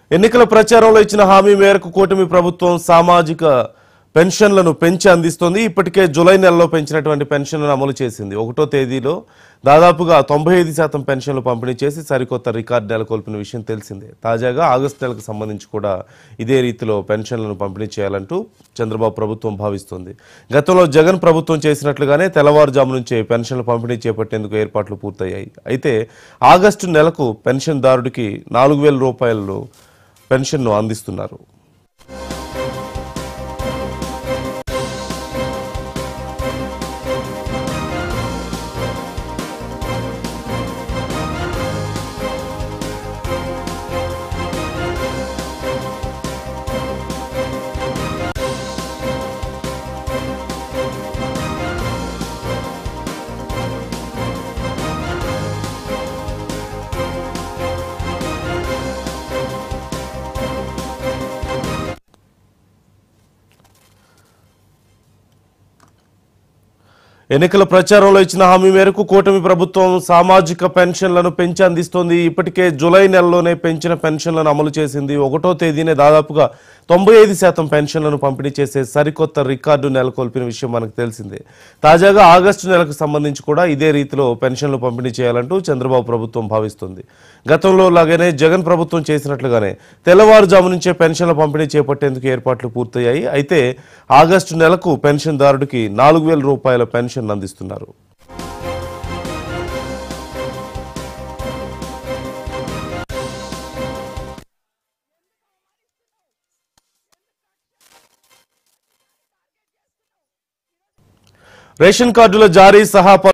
ఎన్నికల ప్రచారంలో ఇచ్చిన హామీ మేరకు కూటమి ప్రభుత్వం సామాజిక పెన్షన్లను పెంచి అందిస్తోంది ఇప్పటికే జూలై నెలలో పెంచినటువంటి పెన్షన్లను అమలు చేసింది ఒకటో తేదీలో దాదాపుగా తొంభై ఐదు శాతం పెన్షన్లు పంపిణీ చేసి సరికొత్త రికార్డు నెలకొల్పిన విషయం తెలిసిందే తాజాగా ఆగస్టు నెలకు సంబంధించి కూడా ఇదే రీతిలో పెన్షన్లను పంపిణీ చేయాలంటూ చంద్రబాబు ప్రభుత్వం భావిస్తోంది గతంలో జగన్ ప్రభుత్వం చేసినట్లుగానే తెల్లవారుజాము నుంచే పెన్షన్లు పంపిణీ చేపట్టేందుకు ఏర్పాట్లు పూర్తయ్యాయి అయితే ఆగస్టు నెలకు పెన్షన్దారుడికి నాలుగు వేల రూపాయలు పెన్షన్ను అందిస్తున్నారు ఎన్నికల ప్రచారంలో ఇచ్చిన హామీ మేరకు కూటమి ప్రభుత్వం సామాజిక పెన్షన్లను పెంచి అందిస్తోంది ఇప్పటికే జూలై నెలలోనే పెంచిన పెన్షన్లను అమలు చేసింది ఒకటో తేదీనే దాదాపుగా తొంభై ఐదు శాతం పెన్షన్లను పంపిణీ చేసే సరికొత్త రికార్డు నెలకొల్పిన విషయం మనకు తెలిసిందే తాజాగా ఆగస్టు నెలకు సంబంధించి కూడా ఇదే రీతిలో పెన్షన్లు పంపిణీ చేయాలంటూ చంద్రబాబు ప్రభుత్వం భావిస్తుంది గతంలో లాగానే జగన్ ప్రభుత్వం చేసినట్లుగానే తెల్లవారుజాము నుంచే పెన్షన్ల పంపిణీ చేపట్టేందుకు ఏర్పాట్లు పూర్తయ్యాయి అయితే ఆగస్టు నెలకు పెన్షన్దారుడికి నాలుగు వేల రూపాయల పెన్షన్ అందిస్తున్నారు రేషన్ కార్డుల జారీ సహా పలు